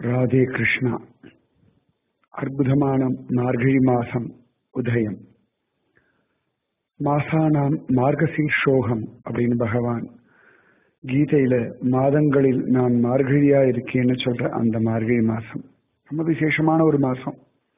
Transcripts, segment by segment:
ராதே கிருஷ்ணா அற்புதமான மார்கழி மாசம் உதயம் மாசானாம் மார்கசீர்ஷோகம் அப்படின்னு பகவான் கீதையில மாதங்களில் நான் மார்கழியா இருக்கேன்னு சொல்ற அந்த மார்கழி மாசம் ரொம்ப விசேஷமான ஒரு மாசம்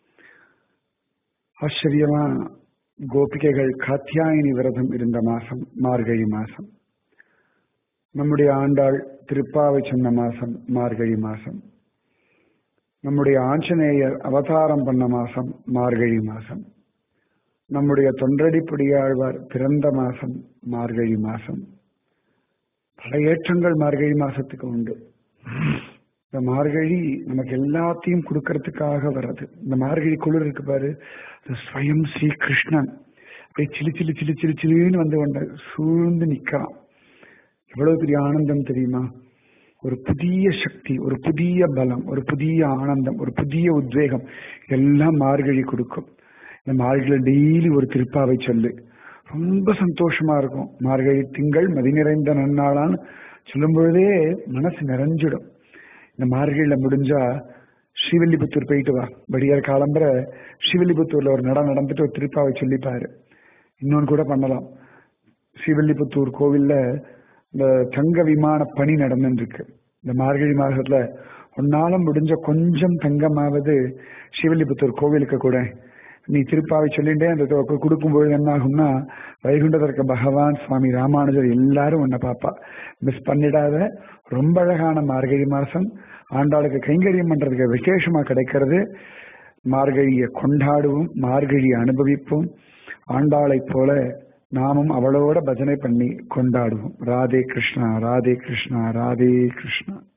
ஆச்சரியமா கோபிகைகள் காத்தியாயினி விரதம் இருந்த மாசம் மார்கழி மாசம் நம்முடைய ஆண்டாள் திருப்பாவை சொன்ன மாசம் மார்கழி மாசம் நம்முடைய ஆஞ்சநேயர் அவதாரம் பண்ண மாசம் மார்கழி மாசம் நம்முடைய தொண்டடி பொடியாழ்வார் பிறந்த மாசம் மார்கழி மாசம் பல ஏற்றங்கள் மார்கழி மாசத்துக்கு உண்டு இந்த மார்கழி நமக்கு எல்லாத்தையும் கொடுக்கறதுக்காக வர்றது இந்த மார்கழி குளிர் இருக்கு பாரு ஸ்வயம் ஸ்ரீ கிருஷ்ணன் அப்படியே சிலு சிலு சிலு சிலு சிலுன்னு வந்து கொண்ட சூழ்ந்து நிக்கிறான் எவ்வளவு பெரிய ஆனந்தம் தெரியுமா ஒரு புதிய சக்தி ஒரு புதிய பலம் ஒரு புதிய ஆனந்தம் ஒரு புதிய உத்வேகம் எல்லாம் மார்கழி கொடுக்கும் இந்த மார்கழி டெய்லி ஒரு திருப்பாவை சொல்லு ரொம்ப சந்தோஷமா இருக்கும் மார்கழி திங்கள் மதி நிறைந்த நன்னாளான்னு சொல்லும் பொழுதே மனசு நிறைஞ்சிடும் இந்த மார்கழியில முடிஞ்சா ஸ்ரீவில்லிபுத்தூர் போயிட்டு வா வடிகார் காலம்பர ஸ்ரீவில்லிபுத்தூர்ல ஒரு நடம் நடந்துட்டு ஒரு திருப்பாவை சொல்லிப்பாரு இன்னொன்று கூட பண்ணலாம் ஸ்ரீவில்லிபுத்தூர் கோவில்ல இந்த தங்க விமான பணி நடந்துருக்கு இந்த மார்கழி மாதத்துல ஒன்னாலும் முடிஞ்ச கொஞ்சம் தங்கமாவது ஸ்ரீவில்லிபுத்தூர் கோவிலுக்கு கூட நீ திருப்பாவை சொல்லிட்டே அந்த கொடுக்கும்போது என்ன ஆகும்னா வைகுண்டத்தில் இருக்க பகவான் சுவாமி ராமானுஜர் எல்லாரும் உன்னை பாப்பா மிஸ் பண்ணிடாத ரொம்ப அழகான மார்கழி மாசம் ஆண்டாளுக்கு கைங்கரியம் பண்றதுக்கு விசேஷமா கிடைக்கிறது மார்கழியை கொண்டாடுவோம் மார்கழியை அனுபவிப்போம் ஆண்டாளை போல நாமும் அவளோட பஜனை பண்ணி கொண்டாடுவோம் ராதே கிருஷ்ணா ராதே கிருஷ்ணா ராதே கிருஷ்ணா